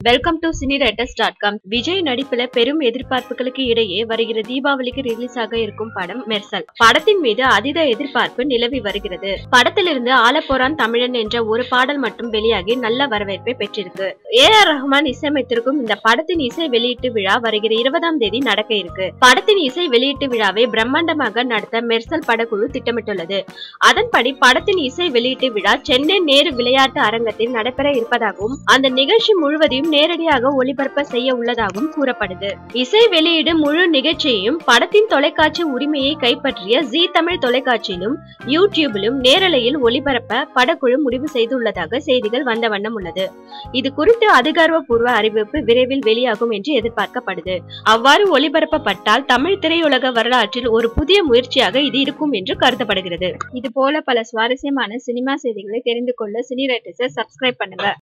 welcome to cine writers dot com Vijay நடிப்புல பெரும் எதிர்பார்ப்புகளுக்கு இடையே வருகிற தீபாவளிக்கு ரிலீஸ் ஆக இருக்கும் படம் மெர்சல் படத்தின் மீது அதீத எதிர்பார்ப்பு நிலவி வருகிறது படத்திலிருந்து ஆலப்போரான் தமிழன் என்ற ஒரு பாடல் மட்டும் வெளியாகி நல்ல வரவேற்பை பெற்றிருக்கு ஏ ஆர் ரஹ்மான் இசையமைத்திருக்கும் இந்த படத்தின் இசை வெளியீட்டு விழா வருகிற இருபதாம் தேதி நடக்க இருக்கு படத்தின் இசை வெளியீட்டு விழாவை பிரம்மாண்டமாக நடத்த மெர்சல் படக்குழு திட்டமிட்டுள்ளது அதன்படி படத்தின் இசை வெளியீட்டு விழா சென்னை நேரு விளையாட்டு அரங்கத்தில் நடைபெற இருப்பதாகவும் அந்த நிகழ்ச்சி முழுவதையும் நேரடியாக ஒளிபரப்ப செய்ய உள்ளதாகவும் கூறப்படுது இசை வெளியீடு முழு நிகழ்ச்சியையும் படத்தின் தொலைக்காட்சி உரிமையை கைப்பற்றிய ஜி தமிழ் தொலைக்காட்சியிலும் யூடியூபிலும் நேரலையில் ஒளிபரப்ப படக்குழு முடிவு செய்துள்ளதாக செய்திகள் வந்த வண்ணம் உள்ளது இது குறித்து அதிகாரப்பூர்வ அறிவிப்பு விரைவில் வெளியாகும் என்று எதிர்பார்க்கப்படுது அவ்வாறு ஒளிபரப்பப்பட்டால் தமிழ் திரையுலக வரலாற்றில் ஒரு புதிய முயற்சியாக இது இருக்கும் என்று கருதப்படுகிறது இது போல பல சுவாரஸ்யமான சினிமா செய்திகளை தெரிந்து கொள்ள சினி ரைட்டர்ஸை சப்ஸ்கிரைப் பண்ணுங்க